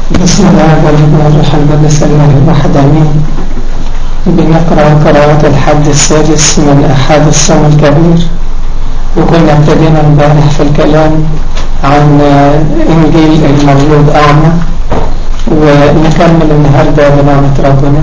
بسم الله والابن والروح القدس الله الواحد امين بنقرا قراءة الحد السادس من احاد الصوم الكبير وكنا ابتدينا امبارح في الكلام عن انجيل المولود اعمى ونكمل النهارده بنعمة ربنا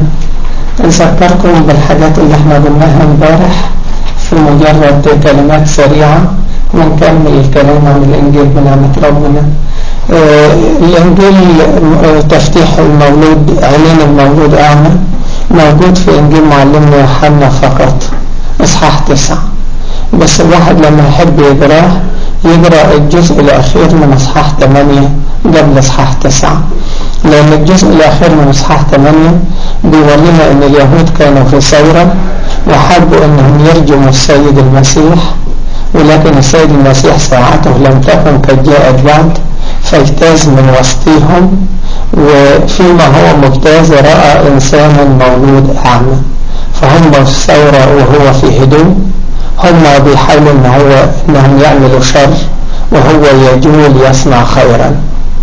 نذكركم بالحاجات اللي احنا قلناها امبارح في مجرد كلمات سريعة ونكمل الكلام عن الانجيل بنعمة ربنا آه الانجيل آه تفتيح المولود عينين المولود اعمى موجود في انجيل معلمنا يوحنا فقط اصحاح تسعة بس الواحد لما يحب يقراه يقرا الجزء الاخير من اصحاح 8 قبل اصحاح 9 لان الجزء الاخير من اصحاح 8 بيورينا ان اليهود كانوا في ثوره وحبوا انهم يرجموا السيد المسيح ولكن السيد المسيح ساعته لم تكن قد جاءت بعد فاجتاز من وسطهم وفيما هو مجتاز رأى إنسانا مولود أعمى فهم في الثورة وهو في هدوء هم بيحاولوا ان هو انهم يعملوا شر وهو يجول يصنع خيرا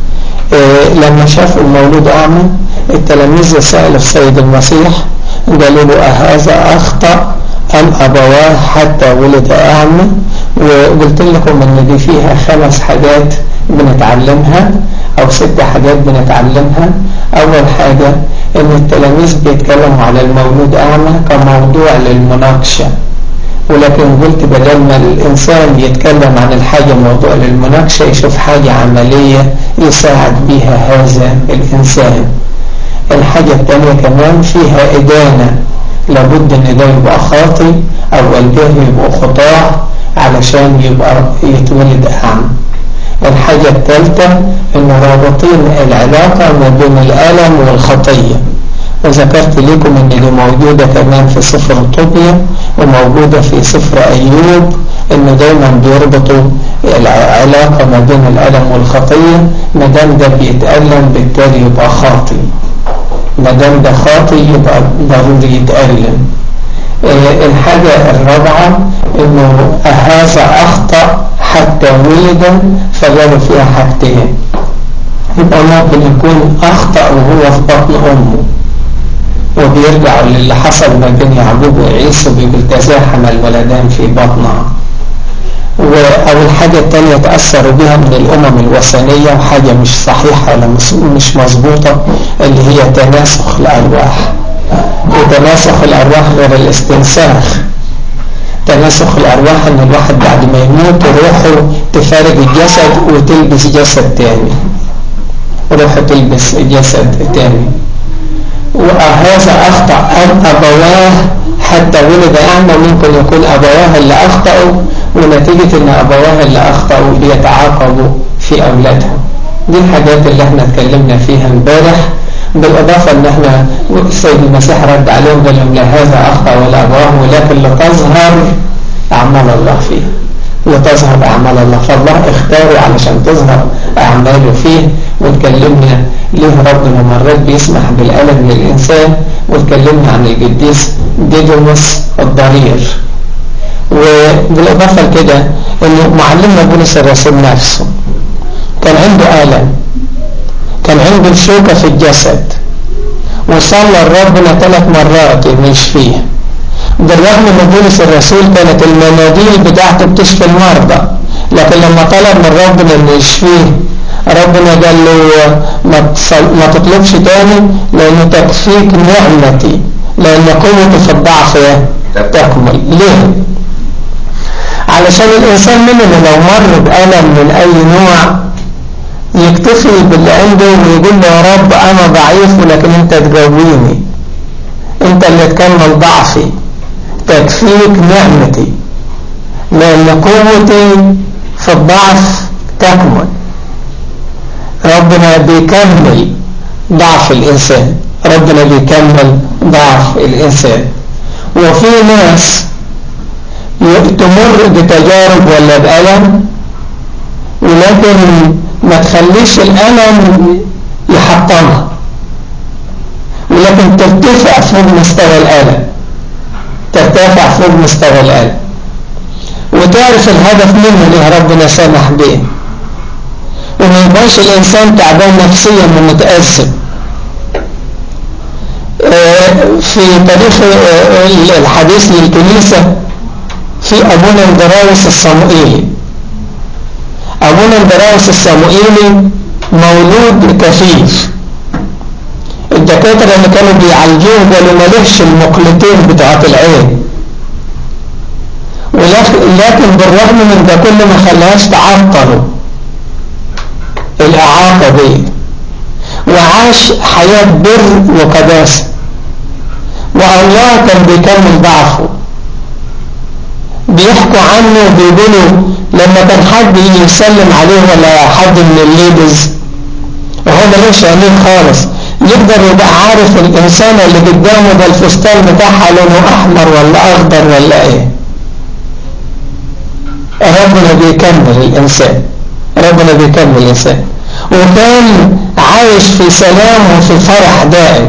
إيه لما شافوا المولود اعمى التلاميذ سألوا السيد المسيح قالوا له أهذا أخطأ أم أبواه حتى ولد أعمى وقلت لكم ان دي فيها خمس حاجات بنتعلمها او ست حاجات بنتعلمها اول حاجة ان التلاميذ بيتكلموا على المولود اعمى كموضوع للمناقشة ولكن قلت بدل ما الإنسان يتكلم عن الحاجة موضوع للمناقشة يشوف حاجة عملية يساعد بها هذا الإنسان الحاجة الثانية كمان فيها إدانة لابد ان ده يبقى خاطي او والديه يبقوا خطاع علشان يبقى يتولد أعمى الحاجة الثالثة ان رابطين العلاقة ما بين الألم والخطية وذكرت لكم ان دي موجودة كمان في سفر طوبيا وموجودة في سفر أيوب انه دايما بيربطوا العلاقة ما بين الألم والخطية ما دام ده بيتألم بالتالي يبقى خاطي ما دام ده خاطي يبقى ضروري يتألم اه الحاجة الرابعة انه هذا أخطأ حتى ولد فقالوا فيها حاجتين يبقى ممكن يكون أخطأ وهو في بطن أمه وبيرجع للي حصل ما بين يعقوب وعيسى بيقول تزاحم الولدان في بطنها أو الحاجة التانية تأثروا بها من الأمم الوثنية وحاجة مش صحيحة ولا مش مظبوطة اللي هي تناسخ الأرواح وتناسخ الأرواح غير الاستنساخ تناسخ الأرواح إن الواحد بعد ما يموت روحه تفارق الجسد وتلبس جسد تاني روحه تلبس جسد تاني وهذا أخطأ أم أبواه حتى ولد أعمى ممكن يكون أبواه اللي أخطأوا ونتيجة أن أبواه اللي أخطأوا يتعاقبوا في أولادهم دي الحاجات اللي احنا اتكلمنا فيها امبارح بالإضافة أن احنا السيد المسيح رد عليهم قال لهم لا هذا أخطأ ولا أبواه ولكن لتظهر أعمال الله فيه لتظهر أعمال الله فالله اختاره علشان تظهر أعماله فيه واتكلمنا ليه ربنا مرات بيسمح بالألم للإنسان واتكلمنا عن القديس ديدوموس الضرير وبالإضافة لكده أنه معلمنا بولس الرسول نفسه كان عنده ألم كان عنده شوكة في الجسد وصلى ربنا ثلاث مرات انه يشفيه بالرغم ان بولس الرسول كانت المناديل بتاعته بتشفي المرضى لكن لما طلب من ربنا انه يشفيه ربنا قال له ما, ما تطلبش تاني لان تكفيك نعمتي لان قوتي في الضعف تكمل ليه علشان الانسان مننا لو مر بألم من اي نوع يكتفي باللي عنده ويقول له يا رب انا ضعيف ولكن انت تقويني انت اللي تكمل ضعفي تكفيك نعمتي لان قوتي في الضعف تكمل ربنا بيكمل ضعف الإنسان ربنا بيكمل ضعف الإنسان وفي ناس تمر بتجارب ولا بألم ولكن ما تخليش الألم يحطمها ولكن ترتفع فوق مستوى الألم ترتفع فوق مستوى الألم وتعرف الهدف منه اللي ربنا سامح به وما يبقاش الإنسان تعبان نفسيا ومتأزم في تاريخ الحديث للكنيسة في أبونا اندراوس الصموئيلي أبونا اندراوس الصموئيلي مولود كفيف الدكاترة اللي كانوا بيعالجوه قالوا مالكش المقلتين بتوعات العين ولكن بالرغم من ده كله ما خلاهاش تعطلوا الإعاقة دي وعاش حياة بر وقداسة والله كان بيكمل ضعفه بيحكوا عنه بيقولوا لما كان حد يسلم عليه ولا حد من الليدز وهو ملوش عينين خالص يقدر يبقى عارف الإنسان اللي قدامه ده الفستان بتاعها لونه أحمر ولا أخضر ولا إيه ربنا بيكمل الإنسان ربنا بيكمل الإنسان وكان عايش في سلام وفي فرح دائم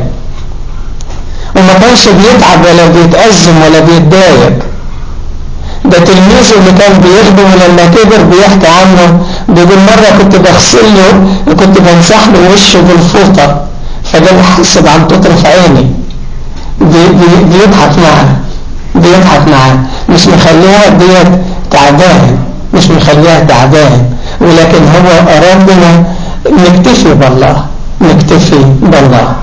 وما كانش بيتعب ولا بيتأزم ولا بيتضايق ده تلميذه اللي كان بيخدمه لما كبر بيحكي عنه بيقول مرة كنت بغسل له كنت بمسح له وشه بالفوطة فده بحسب عن تطرف عيني بي بي بيضحك معاه بيضحك معاه مش مخليها ديت تعبان مش مخليها تعبان ولكن هو ربنا نكتفي بالله نكتفي بالله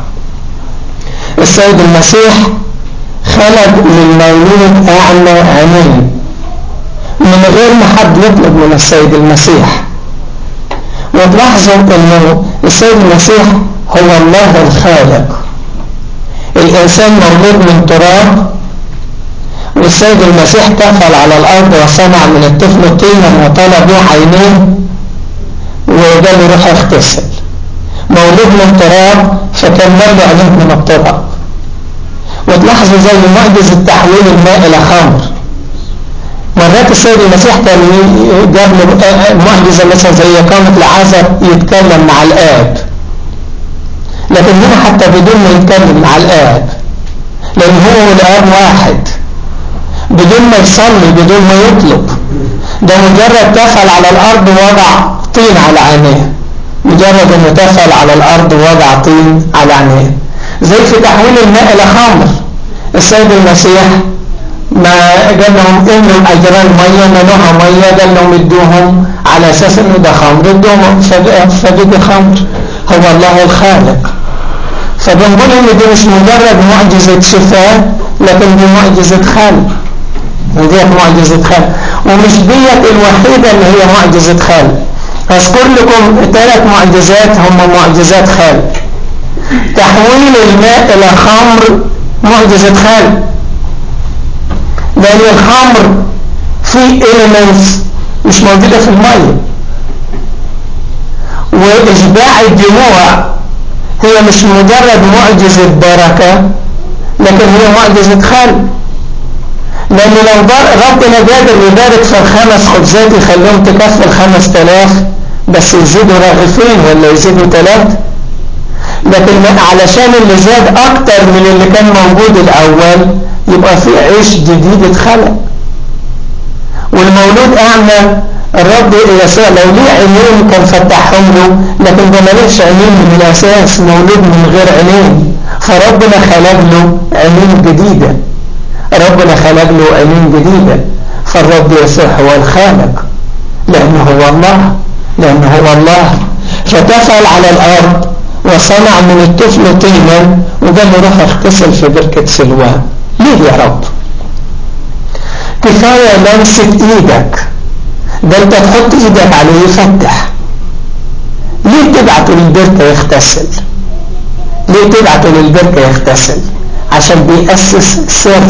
السيد المسيح خلق للمولود أعمى عينين من غير ما حد يطلب من السيد المسيح وتلاحظوا انه السيد المسيح هو الله الخالق الانسان مولود من تراب والسيد المسيح تفل على الارض وصنع من الطفل طينا وطلع به عينيه وقال له روح اغتسل مولود من تراب فكان مر عليه من التراب وتلاحظوا زي معجزة تحويل الماء إلى خمر مرات السيد المسيح كان جاب معجزة مثلا زي إقامة العازر يتكلم مع الآب لكن هنا حتى بدون ما يتكلم مع الآب لأن هو والآب واحد بدون ما يصلي بدون ما يطلب ده مجرد تفعل على الأرض وضع طين على عينيه مجرد انه تفعل على الأرض وضع طين على عينيه زي في تحويل الماء إلى خمر السيد المسيح ما قال لهم انهم اجران ميه منوها ميه قال لهم ادوهم على اساس انه ده خمر ادوهم فبقي خمر هو الله الخالق فبنقول ان دي مش مجرد معجزة شفاء لكن دي معجزة خلق ديت معجزة خلق ومش ديت الوحيدة اللي هي معجزة خلق اذكر لكم ثلاث معجزات هم معجزات خلق تحويل الماء الى خمر معجزة خلق لأن الخمر فيه elements مش موجودة في المية وإشباع الدموع هي مش مجرد معجزة بركة لكن هي معجزة خلق لأن لو ربنا قادر يبارك في الخمس خبزات يخليهم تكفي الخمس تلاف بس يزيدوا راغفين ولا يزيدوا ثلاث لكن علشان اللي زاد أكتر من اللي كان موجود الأول يبقى في عيش جديد اتخلق والمولود أعمى الرب يسوع لو ليه عينين كان فتحهم له لكن ده ملوش عينين من الأساس مولود من غير عينين فربنا خلق له عينين جديدة ربنا خلق له عينين جديدة فالرب يسوع هو الخالق لأنه هو الله لأنه هو الله فتفعل على الأرض وصنع من الطفل طينا وقال له روح اغتسل في بركة سلوان ليه يا رب كفاية لمسة ايدك ده انت تحط ايدك عليه يفتح ليه تبعته للبركة يغتسل ليه تبعته للبركة يغتسل عشان بيأسس سر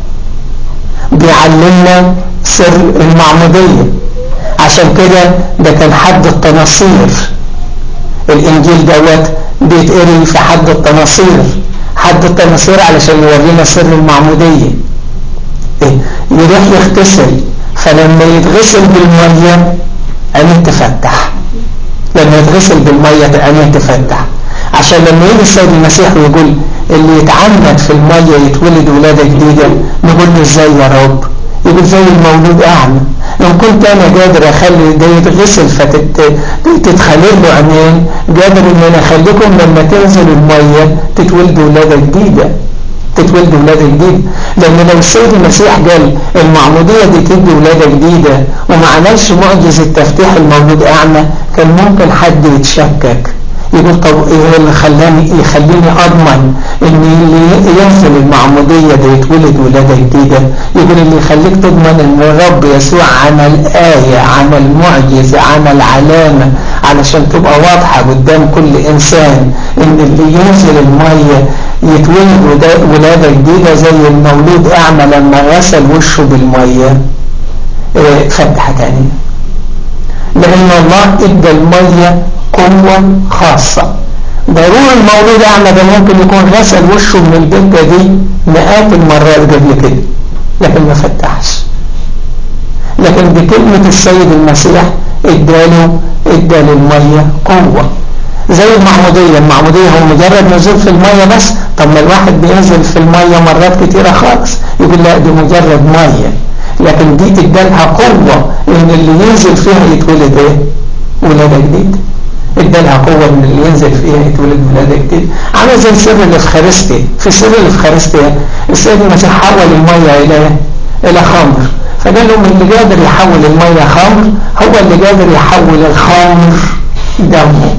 بيعلمنا سر المعمودية عشان كده ده كان حد التناصير الانجيل دوت بيتقري في حد التناصير حد التناصير علشان يورينا سر المعمودية إيه؟ يروح يغتسل فلما يتغسل بالمية عينيه تفتح لما يتغسل بالمية عينيه تفتح عشان لما يجي السيد المسيح ويقول اللي يتعمد في المية يتولد ولادة جديدة نقول له ازاي يا رب يقول زي المولود أعمى إن كنت أنا قادر أخلي ده يتغسل فتتخلل له عينين قادر إن أنا أخليكم لما تنزل المية تتولدوا ولادة جديدة تتولد ولادة جديدة لأن لو السيد المسيح قال المعمودية دي تدي ولادة جديدة وما عملش معجزة تفتيح المولود أعمى كان ممكن حد يتشكك يقول طب ايه اللي خلاني يخليني اضمن ان اللي ينزل المعمودية ده يتولد ولادة جديدة يقول اللي يخليك تضمن ان الرب يسوع عمل آية عمل معجزة عمل علامة علشان تبقى واضحة قدام كل انسان ان اللي ينزل المية يتولد ولادة جديدة زي المولود اعمى لما غسل وشه بالمية اه فتح تاني لان الله ادى المية قوة خاصة ضروري المولود أعمى ده ممكن يكون غسل وشه من البنكة دي مئات المرات قبل كده لكن ما فتحش لكن بكلمة السيد المسيح اداله ادى للمية قوة زي المعمودية المعمودية هو مجرد نزول في المية بس طب ما الواحد بينزل في المية مرات كتيرة خالص يقول لا دي مجرد مية لكن دي ادالها قوة ان اللي ينزل فيها يتولد ايه ولادة جديدة ادالها قوة ان اللي ينزل فيها يتولد ولادة جديدة عامل زي سر الافخارستي في سر الافخارستي السيد المسيح حول المية الى الى خمر فقال لهم اللي قادر يحول المية خمر هو اللي قادر يحول الخمر دمه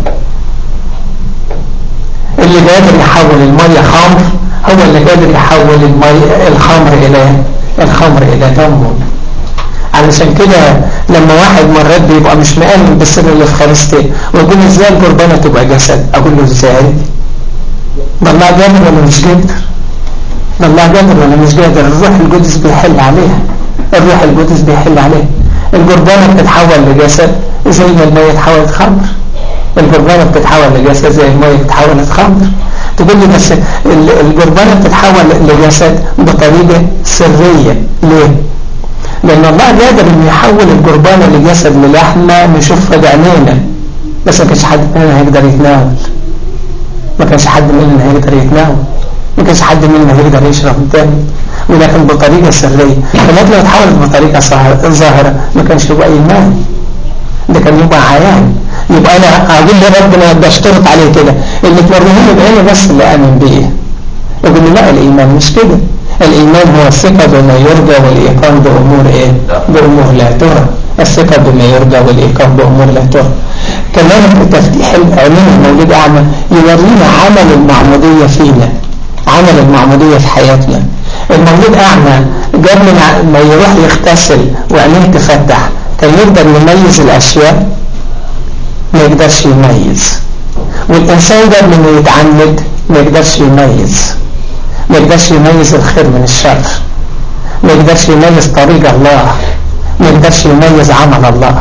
اللي قادر يحول المية خمر هو اللي قادر يحول المية الخمر الى الخمر الى دمه علشان كده لما واحد مرات بيبقى مش مآمن بالسر الافخارستي ويقول ازاي القربانة تبقى جسد اقول له ازاي ده الله قادر ولا مش قادر ده الله قادر ولا مش قادر الروح القدس بيحل عليها الروح القدس بيحل عليها القربانة بتتحول لجسد زي ما المية اتحولت خمر القربانة بتتحول لجسد زي المية اتحولت خمر تقول لي بس القربانة بتتحول لجسد بطريقة سرية ليه لأن الله قادر أن يحول القربانة لجسد للحمة نشوفها بعينينا بس ما كانش حد مننا هيقدر يتناول ما كانش حد مننا هيقدر يتناول ما كانش حد مننا هيقدر يشرب تاني ولكن بطريقة سرية فلكن لو اتحولت بطريقة ظاهرة ما كانش يبقى إيمان ده كان يبقى عيان يبقى أنا أقول لربنا بشترط عليه كده اللي توريهوني بعيني بس اللي آمن بيه يقول لي لا الإيمان مش كده الإيمان هو الثقة بما يرجى والإيقان بأمور إيه؟ بأمور لا ترى الثقة بما يرجى والإيقان بأمور لا ترى كمان تفتيح العلم المولود أعمى يورينا عمل المعمودية فينا عمل المعمودية في حياتنا المولود أعمى قبل ما يروح يغتسل وعينيه تفتح كان يقدر يميز الأشياء ما يقدرش يميز والإنسان قبل ما يتعمد ما يقدرش يميز ما يقدرش يميز الخير من الشر ما يقدرش يميز طريق الله ما يقدرش يميز عمل الله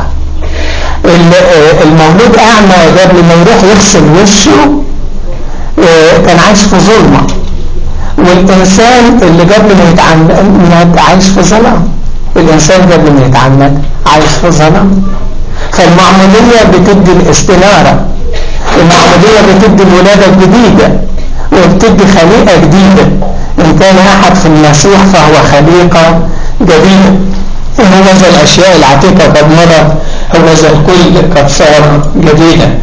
المولود أعمى قبل ما يروح يغسل وشه كان عايش في ظلمة والإنسان اللي قبل ما يتعمد عايش في ظلام الإنسان قبل ما يتعمد عايش في ظلام فالمعمودية بتدي الاستنارة المعمودية بتدي الولادة الجديدة وبتدي خليقة جديدة إن كان أحد في المسيح فهو خليقة جديدة هو ذا الأشياء العتيقة قد مضت هو ذا الكل قد صار جديدا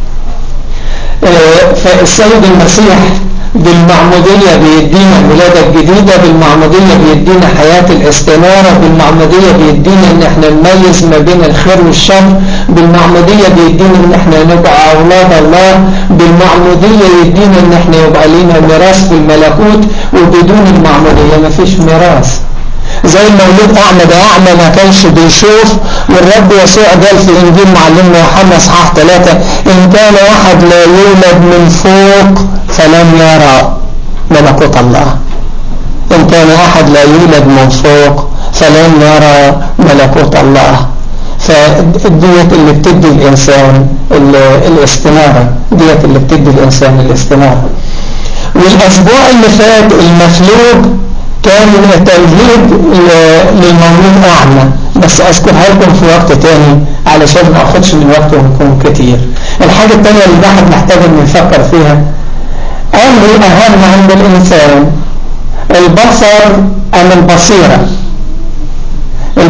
فالسيد المسيح بالمعمودية بيدينا الولادة الجديدة بالمعمودية بيدينا حياة الاستنارة بالمعمودية بيدينا ان احنا نميز ما بين الخير والشر بالمعمودية بيدينا ان احنا نبقى اولاد الله بالمعمودية يدينا ان احنا يبقى لنا ميراث في الملكوت وبدون المعمودية ما فيش ميراث زي المولود أعمى ده أعمى ما كانش بيشوف والرب يسوع قال في إنجيل معلمنا يوحنا اصحاح 3 إن كان أحد لا يولد من فوق فلن يرى ملكوت الله إن كان أحد لا يولد من فوق فلن يرى ملكوت الله فديت اللي بتدي الإنسان الاستنارة ديت اللي بتدي الإنسان الاستنارة والأسبوع اللي فات المفلوج كان تمهيد للمولود أعمى بس أذكرها لكم في وقت تاني علشان ما أخدش من وقتهم كتير الحاجة التانية اللي الواحد محتاج أن يفكر فيها أمر أهم عند الإنسان البصر أم البصيرة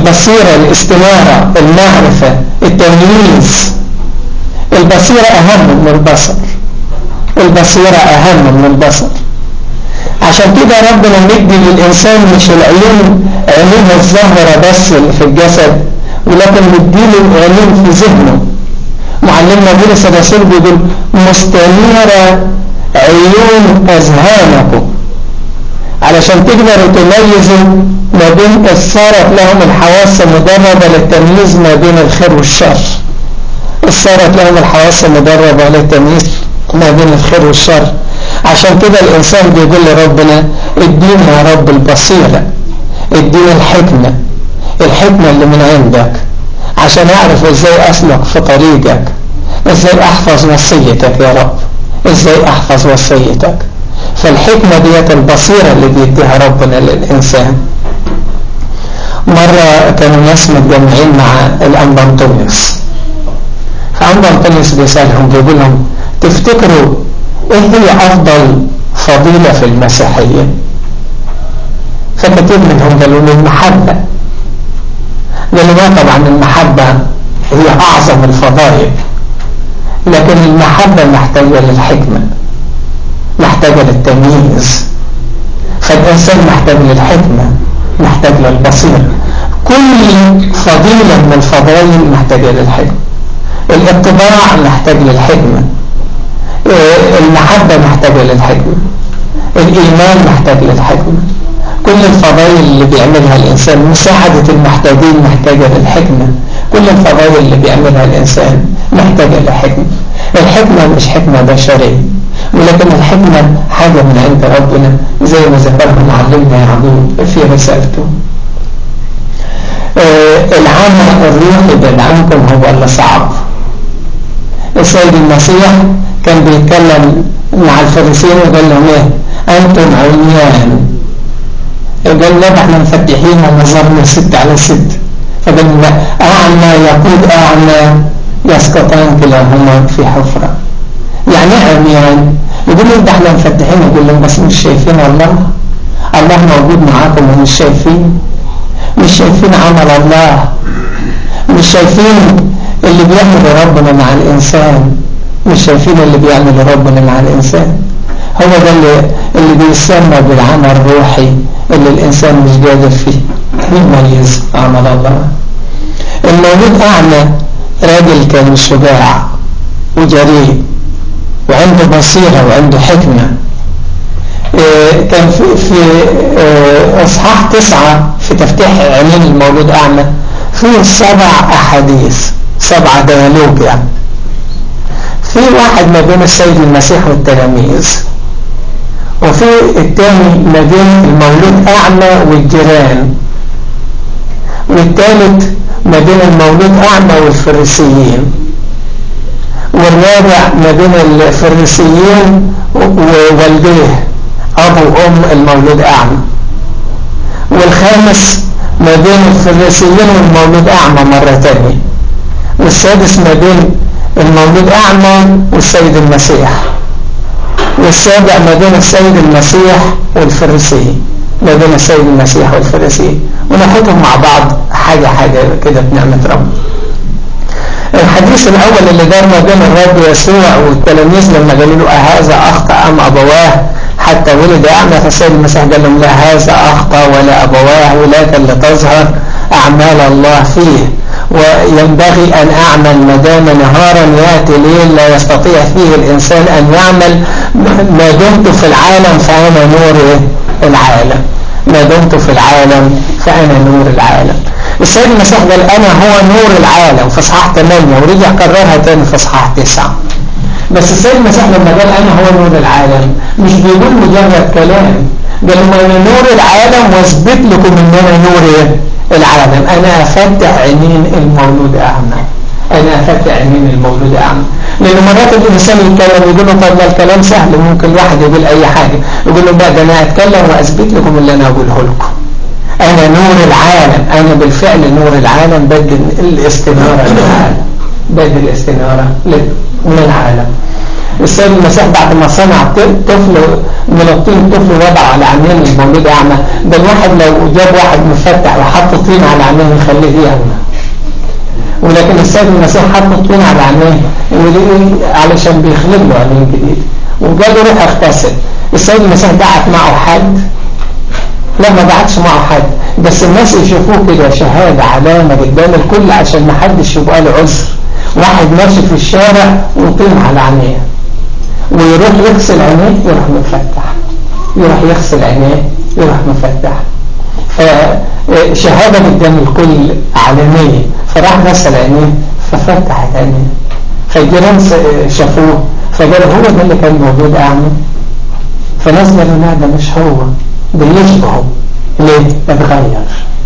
البصيرة الاستنارة المعرفة التمييز البصيرة أهم من البصر البصيرة أهم من البصر عشان كده ربنا مدي للإنسان مش العيون عينيه الظاهرة بس اللي في الجسد ولكن مديله العيون في ذهنه معلمنا بولس الرسول بيقول مستنيرة عيون أذهانكم علشان تقدروا تميزوا ما بين صارت لهم الحواس مدربة للتمييز ما بين الخير والشر صارت لهم الحواس مدربة للتمييز ما بين الخير والشر عشان كده الإنسان بيقول لربنا اديني يا رب البصيرة اديني الحكمة الحكمة اللي من عندك عشان أعرف إزاي أسلك في طريقك إزاي أحفظ وصيتك يا رب إزاي أحفظ وصيتك فالحكمة ديت البصيرة اللي بيديها ربنا للإنسان مرة كانوا ناس متجمعين مع الأنبنطونيوس فأنبنطونيوس بيسألهم بيقول لهم تفتكروا ايه هي افضل فضيلة في المسيحية فكثير منهم قالوا لي المحبة قالوا ما طبعا المحبة هي اعظم الفضائل لكن المحبة محتاجة للحكمة محتاجة للتمييز فالإنسان محتاج للحكمة محتاج للبصيرة كل فضيلة من الفضائل محتاجة للحكمة الاتباع محتاج للحكمة المحبة محتاجة للحكمة الإيمان محتاج للحكمة كل الفضائل اللي بيعملها الإنسان مساعدة المحتاجين محتاجة للحكمة كل الفضائل اللي بيعملها الإنسان محتاجة للحكمة الحكمة مش حكمة بشرية ولكن الحكمة حاجة من عند ربنا زي ما ذكرها معلمنا يعقوب في رسالته العمل الروحي بعد عنكم هو اللي صعب السيد المسيح كان بيتكلم مع الفريسيين وقال لهم ايه انتم عميان قال لا احنا مفتحين ونظرنا ست على ست فقال لا اعمى يقود اعمى يسقطان كلاهما في حفرة يعني عميان يقول لهم ده احنا مفتحين يقول لهم بس مش شايفين الله الله موجود معاكم ومش شايفين مش شايفين عمل الله مش شايفين اللي بيعمل ربنا مع الإنسان مش شايفين اللي بيعمل ربنا مع الإنسان هو ده اللي, اللي بيسمى بالعمل الروحي اللي الإنسان مش قادر فيه يميز عمل الله المولود أعمى راجل كان شجاع وجريء وعنده بصيرة وعنده حكمة كان في, في اصحاح تسعة في تفتيح عينين المولود أعمى فيه سبع أحاديث سبعة ديالوج يعني في واحد ما بين السيد المسيح والتلاميذ وفي الثاني ما بين المولود أعمى والجيران والثالث ما بين المولود أعمى والفريسيين والرابع ما بين الفريسيين ووالديه أبو أم المولود أعمى والخامس ما بين الفريسيين والمولود أعمى مرة تانية والسادس ما بين المولود أعمى والسيد المسيح والسابع ما بين السيد المسيح والفريسي ما بين السيد المسيح والفريسي وناخدهم مع بعض حاجة حاجة كده بنعمة رب الحديث الأول اللي دار ما بين الرب يسوع والتلاميذ لما قالوا له أهذا أخطأ أم أبواه حتى ولد أعمى فالسيد المسيح قال لهم لا هذا أخطأ ولا أبواه ولكن لتظهر أعمال الله فيه وينبغي أن أعمل ما دام نهارا يأتي ليل لا يستطيع فيه الإنسان أن يعمل ما دمت في العالم فأنا نور العالم ما دمت في العالم فأنا نور العالم السيد المسيح قال أنا هو نور العالم في اصحاح 8 ورجع كررها تاني في اصحاح 9 بس السيد المسيح لما قال أنا هو نور العالم مش بيقول مجرد كلام قال لهم أنا نور العالم واثبت لكم أن أنا نور العالم أنا أفتح عينين المولود أعمى أنا أفتح عينين المولود أعمى لأن مرات الإنسان يتكلم يقول له طب ده الكلام سهل ممكن الواحد يقول أي حاجة يقول له لا ده أنا أتكلم وأثبت لكم اللي أنا أقوله لكم أنا نور العالم أنا بالفعل نور العالم بدل الاستنارة للعالم بدل الاستنارة من العالم السيد المسيح بعد ما صنع طفل من الطين طفل وضع على عينين المولود أعمى ده الواحد لو جاب واحد مفتح وحط طين على عينيه يخليه يعمى ولكن السيد المسيح حط الطين على عينيه وليه علشان بيخلق له عينين جديد وقال له روح اغتسل السيد المسيح بعت معه حد لا ما بعتش معه حد بس الناس يشوفوه كده شهادة علامة قدام الكل عشان ما حدش يبقى له عذر واحد ماشي في الشارع وطين على عينيه ويروح يغسل عينيه يروح مفتح يروح يغسل عينيه يروح مفتح فشهادة قدام الكل عالمية فراح غسل عينيه ففتحت عينيه فالجيران شافوه فقالوا هو ده اللي كان موجود أعمى فناس قالوا لا ده مش هو ده يشبهه ليه؟ اتغير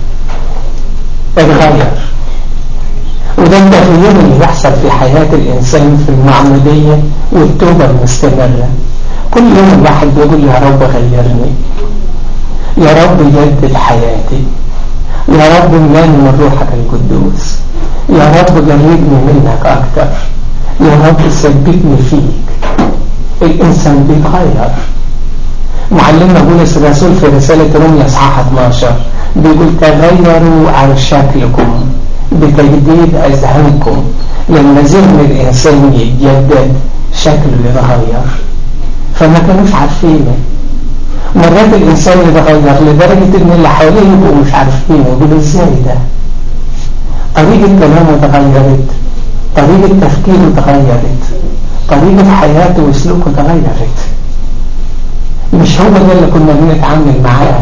اتغير وده التغيير اللي يحصل في حياة الإنسان في المعمودية والتوبة المستمرة كل يوم الواحد بيقول يا رب غيرني يا رب جدد حياتي يا رب ملاني من روحك القدوس يا رب جربني منك أكتر يا رب ثبتني فيك الإنسان بيتغير معلمنا بولس الرسول في رسالة رومية اصحاح 12 بيقول تغيروا عن شكلكم بتجديد أذهانكم لما ذهن الإنسان يتجدد شكله يتغير فما كانوش عارفينه مرات الإنسان يتغير لدرجة إن اللي حواليه يبقوا مش عارفين يقولوا إزاي ده طريقة كلامه اتغيرت طريقة تفكيره اتغيرت طريقة حياته وسلوكه اتغيرت مش هو ده اللي كنا بنتعامل معاه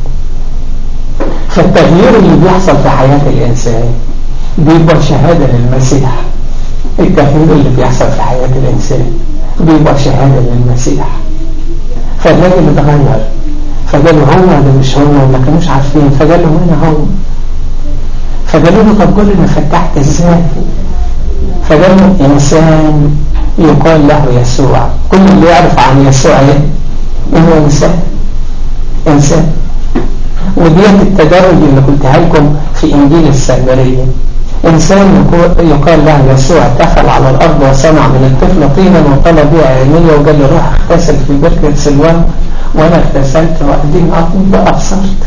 فالتغيير اللي بيحصل في حياة الإنسان بيبقى شهادة للمسيح التغيير اللي بيحصل في حياة الإنسان بيبقى شهادة للمسيح فالراجل اتغير فقالوا هو ده مش هو ما كانوش عارفين فقالوا هنا هو فقالوا له طب قول لنا فتحت ازاي فقال له انسان يقال له يسوع كل اللي يعرف عن يسوع ايه انه انسان انسان وديت التدرج اللي قلتها لكم في انجيل السامريه إنسان يقال له يسوع دخل على الأرض وصنع من الطفل طينا وطلب بها عينيه وقال له روح اغتسل في بركة سلوان وأنا اغتسلت وأقدم أطلب أبصرت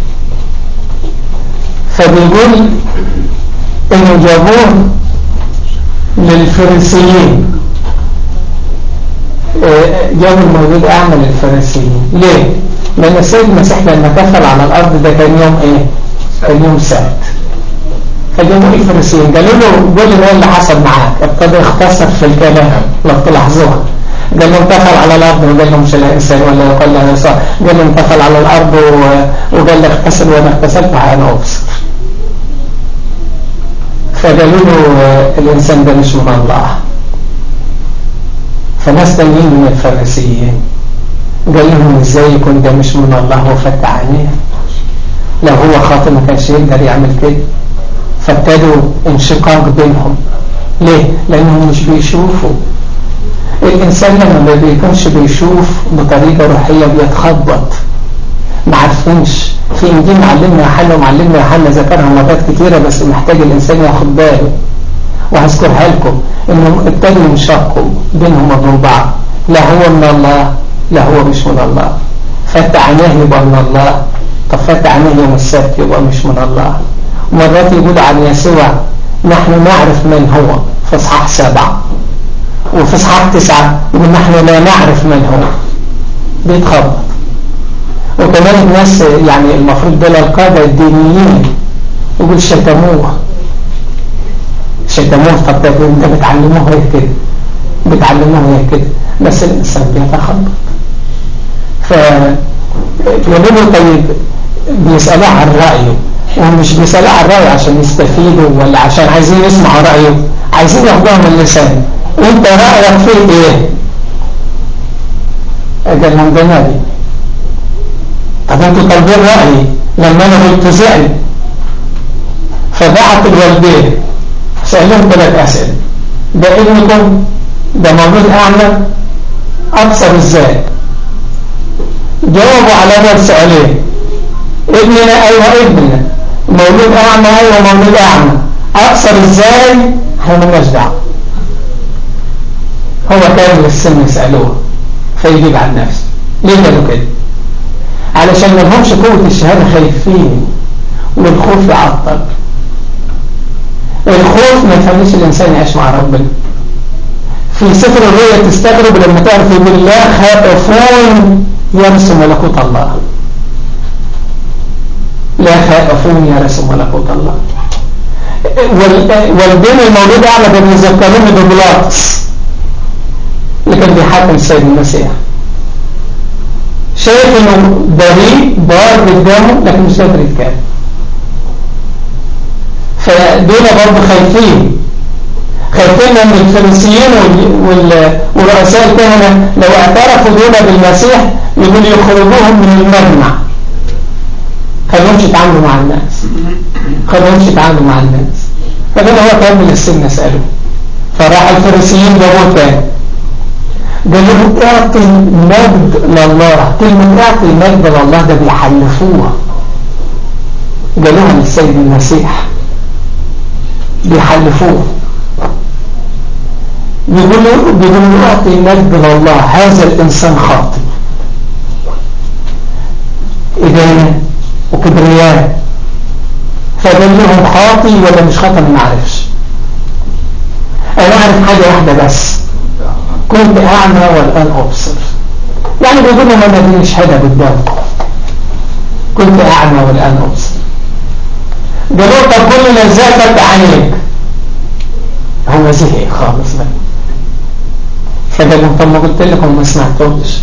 فبيقول إنه جابوه للفريسيين جابوا المولود أعمى للفريسيين ليه؟ لأن السيد المسيح لما دخل على الأرض ده كان يوم إيه؟ كان يوم سبت فجابوا الفريسيين قالوا له قول لي ايه اللي حصل معاك ابتدى يختصر في الكلام لو تلاحظوها قال له انتقل على الارض وقال له مش الانسان ولا يقال له يسوع قال له انتقل على الارض وقال له اغتسل وانا اغتسلت انا ابصر فقالوا له الانسان ده مش من الله فناس تانيين من الفريسيين قال لهم ازاي يكون ده مش من الله وفتح عينيه لو هو خاطئ ما كانش يقدر يعمل كده فابتدوا انشقاق بينهم ليه؟ لأنهم مش بيشوفوا الإنسان لما ما بيكونش بيشوف بطريقة روحية بيتخبط ما عارفينش في إنجيل معلمنا يوحنا ومعلمنا يوحنا ذكرها مرات كتيرة بس محتاج الإنسان ياخد باله وهذكرها لكم إنهم ابتدوا ينشقوا بينهم وبين بعض لا هو من الله لا هو مش من الله فتح عينيه يبقى من الله طب فتح عينيه يوم السبت يبقى مش من الله مرات يقول عن يسوع نحن نعرف من هو في اصحاح سبعة وفي اصحاح تسعة يقول نحن لا نعرف من هو بيتخبط وكمان الناس يعني المفروض دول القادة الدينيين يقول شتموه شتموه طب انت بتعلموه هيك كده بتعلموه هيك كده بس الانسان بيتخبط ف يقولوا طيب بيسألوه عن رأيه ومش بيسألوا عن رأيه عشان يستفيدوا ولا عشان عايزين يسمعوا رأيه عايزين ياخدوها من اللسان وانت رأيك فيه ايه قال لهم ده نبي طب انتوا طالبين رأيي لما انا قلت زعل فبعت الوالدين سألهم ثلاث أسئلة ده ابنكم ده مولود أعمى أبصر ازاي جاوبوا على هذا السؤالين ابننا أيوة ابننا مولود أعمى أيوة مولود أعمى أبصر ازاي احنا مالناش دعوة هو كامل السن يسألوه فيجيب عن نفسه ليه قالوا كده علشان ما لهمش قوة الشهادة خايفين والخوف يعطل الخوف ما يخليش الإنسان يعيش مع ربنا في سفر الرؤيا تستغرب لما تعرف يقول لا خائفون يرسم ملكوت الله لا خائفون يرسم ملكوت الله والدين المولود أعلى كانوا يذكرون ببلاطس اللي كان بيحاكم السيد المسيح شايف انه بريء بار قدامه لكن مش قادر يتكلم فدول برضه خايفين خايفين ان الفرنسيين ورؤساء الكهنه لو اعترفوا دول بالمسيح يقول يخرجوهم من المجمع خلوهمش يتعاملوا مع الناس خلوهمش يتعاملوا مع الناس فقال هو كمل السن اساله فراح الفرنسيين جابوه تاني قالوا له اعطي مجد لله كلمه اعطي مجد لله ده بيحلفوها قالوها للسيد المسيح بيحلفوه بيقولوا بيقولوا اعطي مجد لله هذا الانسان خاطئ إدانة وكبرياء فقال لهم خاطي ولا مش خاطئ ما اعرفش انا اعرف حاجة واحدة بس كنت اعمى والان ابصر يعني بيقول لهم انا دي شهادة قدامكم كنت اعمى والان ابصر قالوا طب كلنا ازاي فتح عينيك هو زهق خالص بقى فقال لهم طب ما قلت لكم ما سمعتوش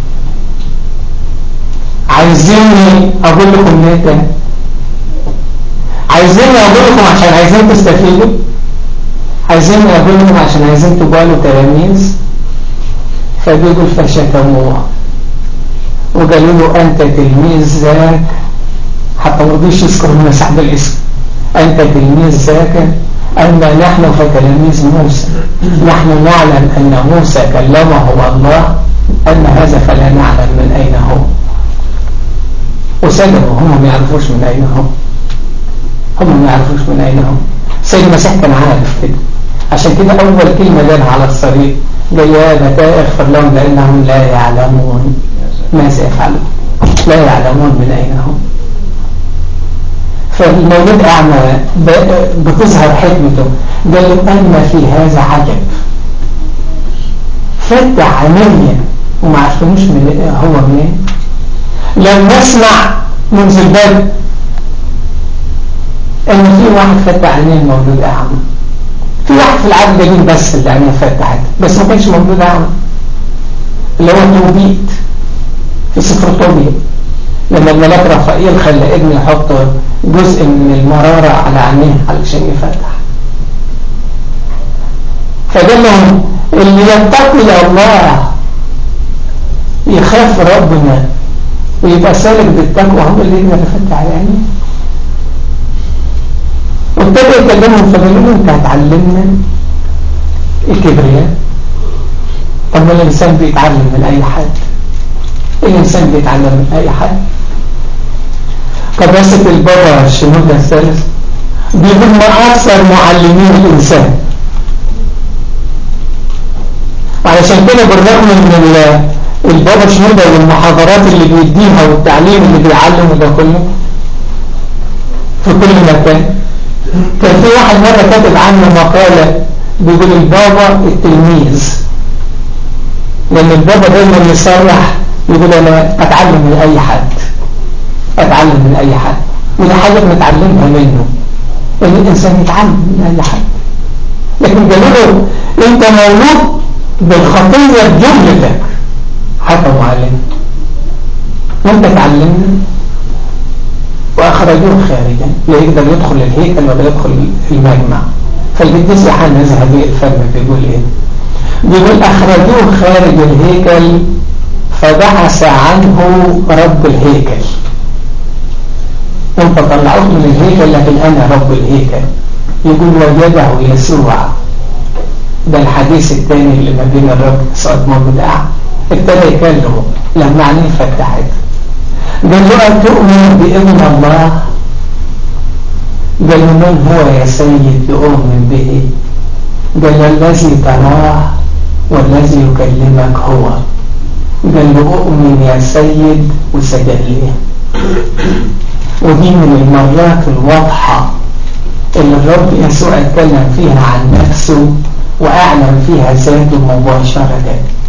عايزيني اقول لكم ليه تاني عايزيني اقول لكم عشان عايزين تستفيدوا عايزيني اقول لكم عشان عايزين تبقوا تلاميذ فبيقول فشتموه وقالوا له انت تلميذ ذاك حتى ما رضيش يذكر المسيح بالاسم انت تلميذ ذاك اما نحن فتلاميذ موسى نحن نعلم ان موسى كلمه الله اما هذا فلا نعلم من اين هو وسجنوا هم ما يعرفوش من أين هم هم ما يعرفوش من أين هم سيد المسيح كان عارف كده عشان كده أول كلمة قالها على الصليب قال يا أبتاه اغفر لهم لأنهم لا يعلمون ماذا يفعلون لا يعلمون من أين هم فالمولود أعمى بتظهر حكمته قال له أن في هذا عجب فتح عينيا وما عرفنوش من هو منين لم نسمع منذ البدء ان في واحد فتح عينيه موجود اعمى في واحد في العالم القديم بس اللي عينيه فتحت بس ما كانش موجود اعمى اللي هو توبيت في سفر توبيت لما الملاك رفائيل خلى ابنه يحط جزء من المرارة على عينيه علشان يفتح فقال لهم اللي يتقي الله يخاف ربنا ويبقى سالك بالتقوى هم اللي يقدر يفتح على عينيه وابتدى يكلمهم فقالوا له انت هتعلمنا الكبرياء طب ما الانسان بيتعلم من اي حد الانسان بيتعلم من اي حد قداسة البابا الشنود الثالث بيقول ما اكثر معلمين الانسان وعلشان كده بالرغم من البابا شنودة والمحاضرات اللي بيديها والتعليم اللي بيعلمه ده كله في كل مكان كان في واحد مرة كاتب عنه مقالة بيقول البابا التلميذ لأن البابا دايما يصرح يقول أنا أتعلم من أي حد أتعلم من أي حد ودي حاجة بنتعلمها منه إن الإنسان يتعلم من أي حد لكن قالوا له أنت مولود بالخطية بجملتك حكموا عليه وانت تعلمنا واخرجوه خارجا لا يقدر يدخل الهيكل ولا يدخل المجمع فالقديس يوحنا ذهبي الفم بيقول ايه بيقول اخرجوه خارج الهيكل فبحث عنه رب الهيكل انت طلعوه من الهيكل لكن انا رب الهيكل يقول وجده يسوع ده الحديث الثاني اللي ما بين الرب صاد مبدع ابتدى يكلمه لما عينيه فتحت قال له أتؤمن بابن الله قال له من هو يا سيد تؤمن به قال له الذي تراه والذي يكلمك هو قال له أؤمن يا سيد وسجد لي ودي من المرات الواضحة اللي الرب يسوع اتكلم فيها عن نفسه وأعلن فيها ذاته مباشرة